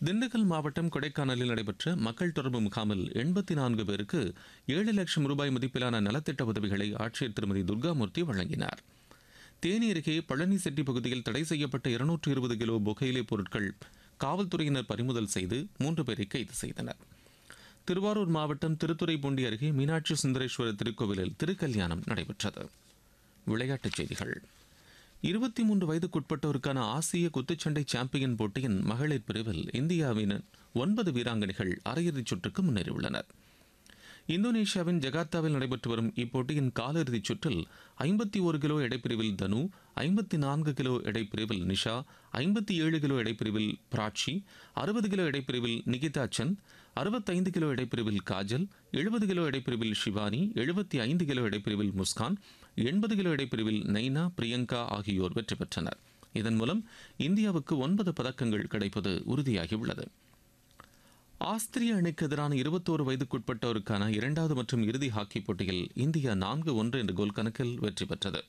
திண்டுக்கல் மாவட்டம் கொடைக்கானலில் நடைபெற்ற மக்கள் தொடர்பு முகாமில் எண்பத்தி நான்கு பேருக்கு ஏழு லட்சம் ரூபாய் மதிப்பிலான நலத்திட்ட உதவிகளை ஆட்சியர் திருமதி துர்காமூர்த்தி வழங்கினார் தேனி அருகே பழனிசெட்டி பகுதியில் தடை செய்யப்பட்ட இருநூற்று இருபது கிலோ புகையிலை பொருட்கள் காவல்துறையினர் பறிமுதல் செய்து மூன்று பேரை கைது செய்தனர் திருவாரூர் மாவட்டம் திருத்துறைப்பூண்டி அருகே மீனாட்சி சுந்தரேஸ்வரர் திருக்கோவிலில் திருக்கல்யாணம் நடைபெற்றது விளையாட்டுச் செய்திகள் இருபத்தி மூன்று வயதுக்குட்பட்டோருக்கான ஆசிய குத்துச்சண்டை சாம்பியன் போட்டியின் மகளிர் பிரிவில் இந்தியாவின் ஒன்பது வீராங்கனைகள் அரையிறுதிச் சுற்றுக்கு முன்னேறியுள்ளனர் இந்தோனேஷியாவின் ஜகார்த்தாவில் நடைபெற்று வரும் இப்போட்டியின் காலிறுதிச் சுற்றில் ஐம்பத்தி ஒரு கிலோ எடைப்பிரிவில் தனு ஐம்பத்தி நான்கு கிலோ எடைப்பிரிவில் நிஷா ஐம்பத்தி ஏழு கிலோ எடைப்பிரிவில் பிராட்சி அறுபது கிலோ எடைப்பிரிவில் நிகிதா சந்த் அறுபத்தைந்து கிலோ எடைப்பிரிவில் காஜல் எழுபது கிலோ எடைப்பிரிவில் ஷிவானி எழுபத்தி ஐந்து கிலோ எடைப்பிரிவில் முஸ்கான் எண்பது கிலோ எடைப்பிரிவில் நைனா பிரியங்கா ஆகியோர் வெற்றி பெற்றனர் இதன் மூலம் இந்தியாவுக்கு ஒன்பது பதக்கங்கள் கிடைப்பது உறுதியாகியுள்ளது ஆஸ்திரிய அணிக்கு எதிரான இருபத்தோரு வயதுக்குட்பட்டோருக்கான இரண்டாவது மற்றும் இறுதி ஹாக்கி போட்டியில் இந்தியா நான்கு ஒன்று என்ற கோல் கணக்கில் வெற்றி பெற்றது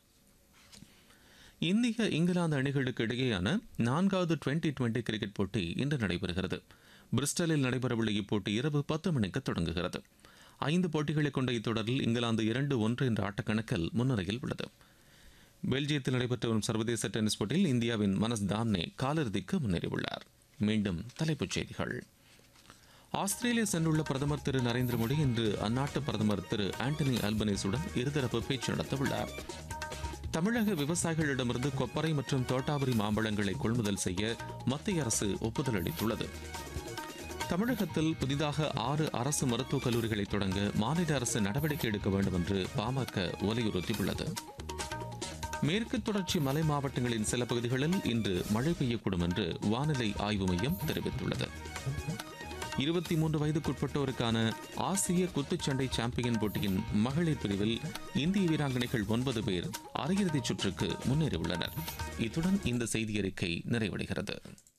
இந்திய இங்கிலாந்து அணிகளுக்கு இடையேயான நான்காவது டுவெண்டி டுவெண்டி கிரிக்கெட் போட்டி இன்று நடைபெறுகிறது பிரிஸ்டலில் நடைபெறவுள்ள இப்போட்டி இரவு பத்து மணிக்கு தொடங்குகிறது ஐந்து போட்டிகளை கொண்ட இத்தொடரில் இங்கிலாந்து இரண்டு ஒன்று என்ற ஆட்டக்கணக்கில் முன்னிலையில் உள்ளது பெல்ஜியத்தில் நடைபெற்று வரும் சர்வதேச டென்னிஸ் போட்டியில் இந்தியாவின் மனஸ் தாம்னே காலிறுதிக்கு முன்னேறியுள்ளார் மீண்டும் தலைப்புச் செய்திகள் ஆஸ்திரேலியா சென்றுள்ள பிரதமர் திரு நரேந்திர மோடி இன்று அந்நாட்டு பிரதமர் திரு ஆண்டனி அல்பனீஸுடன் இருதரப்பு பேச்சு நடத்தவுள்ளார் தமிழக விவசாயிகளிடமிருந்து கொப்பரை மற்றும் தோட்டாவரி மாம்பழங்களை கொள்முதல் செய்ய மத்திய அரசு ஒப்புதல் அளித்துள்ளது தமிழகத்தில் புதிதாக ஆறு அரசு மருத்துவக் கல்லூரிகளை தொடங்க மாநில அரசு நடவடிக்கை எடுக்க வேண்டும் என்று பாமக வலியுறுத்தியுள்ளது மேற்கு தொடர்ச்சி மலை மாவட்டங்களின் சில பகுதிகளில் இன்று மழை பெய்யக்கூடும் என்று வானிலை ஆய்வு மையம் தெரிவித்துள்ளது இருபத்தி மூன்று வயதுக்குட்பட்டோருக்கான ஆசிய குத்துச்சண்டை சாம்பியன் போட்டியின் மகளிர் பிரிவில் இந்திய வீராங்கனைகள் ஒன்பது பேர் அரையிறுதிச் சுற்றுக்கு முன்னேறியுள்ளனர் இத்துடன் இந்த செய்தி அறிக்கை நிறைவடைகிறது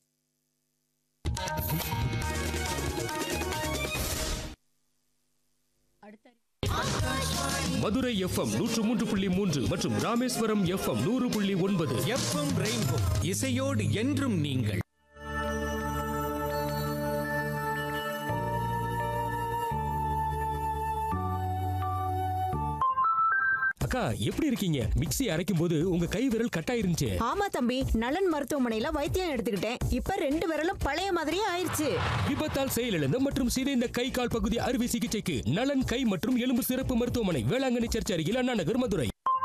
மதுரை எஃப்எம் நூற்று மூன்று புள்ளி மூன்று மற்றும் ராமேஸ்வரம் எஃப்எம் நூறு புள்ளி ஒன்பது எஃப்எம் ரெயின்போ இசையோடு என்றும் நீங்கள் அக்கா எப்படி இருக்கீங்க மிக்ஸி அரைக்கும் போது உங்க கை விரல் கட்டாயிருந்துச்சு ஆமா தம்பி நலன் மருத்துவமனையில வைத்தியம் எடுத்துக்கிட்டேன் இப்ப ரெண்டு விரலும் பழைய மாதிரியே ஆயிருச்சு விபத்தால் செயலிழந்த மற்றும் சிதைந்த கை கால் பகுதி அறுவை சிகிச்சைக்கு நலன் கை மற்றும் எலும்பு சிறப்பு மருத்துவமனை வேளாங்கண்ணி சர்ச் அருகில் அண்ணா நகர் மதுரை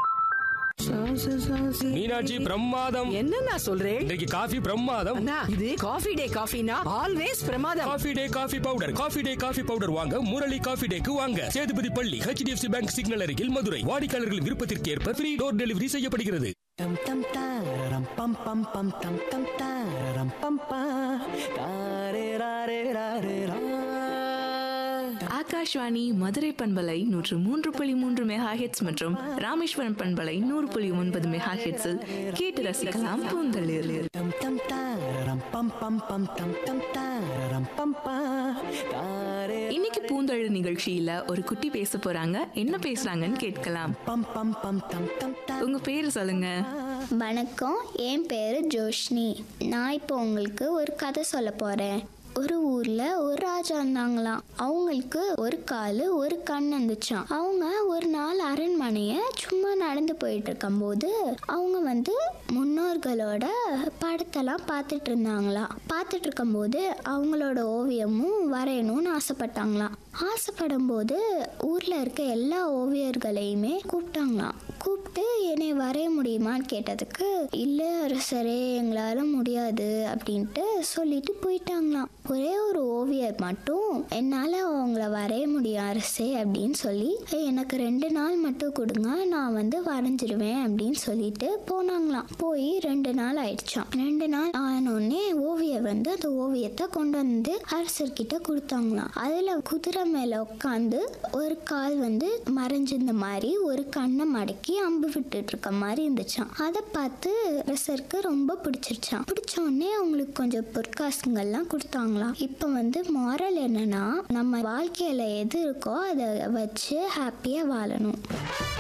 மீனாட்சி பிரமாதம் என்ன சொல்றேன் இன்றைக்கு காஃபி பிரமாதம் அண்ணா இது காஃபி டே காஃபினா ஆல்வேஸ் பிரமாதம் coffee day coffee powder coffee day coffee powder வாங்க முரளி காஃபி டேக்கு வாங்க சேதுபதி பள்ளி ஹெச்டிஎஃப்சி பேங்க் சிக்னல் அருகில் மதுரை வாடிக்கையாளர்களின் விருப்பத்திற்கு ஏற்ப ஃப்ரீ டோர் டெலிவரி செய்யப்படுகிறது Tam tam tararam pam pam pam tam tam tararam pam pam tare rare rare ra Akashvani Madurai பண்பலை நூற்று மூன்று புள்ளி மூன்று மெகா ஹெட்ஸ் மற்றும் ராமேஸ்வரம் பண்பலை நூறு புள்ளி ஒன்பது மெகா ஹெட்ஸில் கேட்டு ரசிக்கலாம் பூந்தளிர் tam tam tararam pam pam pam tam tam tararam pam pam tare இன்னைக்கு பூந்தளிர் நிகழ்ச்சியில ஒரு குட்டி பேச போறாங்க என்ன பேசுறாங்கன்னு கேட்கலாம் pam pam pam tam tam tam உங்க பேரு சொல்லுங்க வணக்கம் என் பேர் ஜோஷ்னி நான் இப்போ உங்களுக்கு ஒரு கதை சொல்ல போகிறேன் ஒரு ஊர்ல ஒரு ராஜா இருந்தாங்களாம் அவங்களுக்கு ஒரு காலு ஒரு கண் இருந்துச்சாம் அவங்க ஒரு நாள் அரண்மனையை சும்மா நடந்து போயிட்டு இருக்கும்போது அவங்க வந்து முன்னோர்களோட படத்தெல்லாம் பார்த்துட்டு இருந்தாங்களாம் பார்த்துட்டு இருக்கும்போது அவங்களோட ஓவியமும் வரையணும்னு ஆசைப்பட்டாங்களாம் ஆசைப்படும் போது ஊர்ல இருக்க எல்லா ஓவியர்களையுமே கூப்பிட்டாங்களாம் கூப்பிட்டு என்னை வரைய முடியுமான்னு கேட்டதுக்கு இல்லை அரசரே எங்களால் முடியாது அப்படின்ட்டு சொல்லிட்டு போயிட்டாங்களாம் ஒரே ஒரு ஓவியர் மட்டும் என்னால் அவங்கள வரைய முடியும் அரசே அப்படின்னு சொல்லி எனக்கு ரெண்டு நாள் மட்டும் கொடுங்க நான் வந்து வரைஞ்சிருவேன் அப்படின்னு சொல்லிட்டு போனாங்களாம் போய் ரெண்டு நாள் ஆயிடுச்சாம் ரெண்டு நாள் ஆனோடனே ஓவியர் வந்து அந்த ஓவியத்தை கொண்டு வந்து அரசர்கிட்ட கொடுத்தாங்களாம் அதில் குதிரை மேலே உட்காந்து ஒரு கால் வந்து மறைஞ்சிருந்த மாதிரி ஒரு கண்ணை மடக்கி அம்பு விட்டுட்டு இருக்க மாதிரி இருந்துச்சாம் அதை பார்த்து அரசருக்கு ரொம்ப பிடிச்சிருச்சாம் பிடிச்ச உடனே அவங்களுக்கு கொஞ்சம் பொற்காசுங்கள்லாம் கொடுத்தாங்களாம் இப்போ வந்து மாரல் என்னன்னா நம்ம வாழ்க்கையில எது இருக்கோ அதை வச்சு ஹாப்பியாக வாழணும்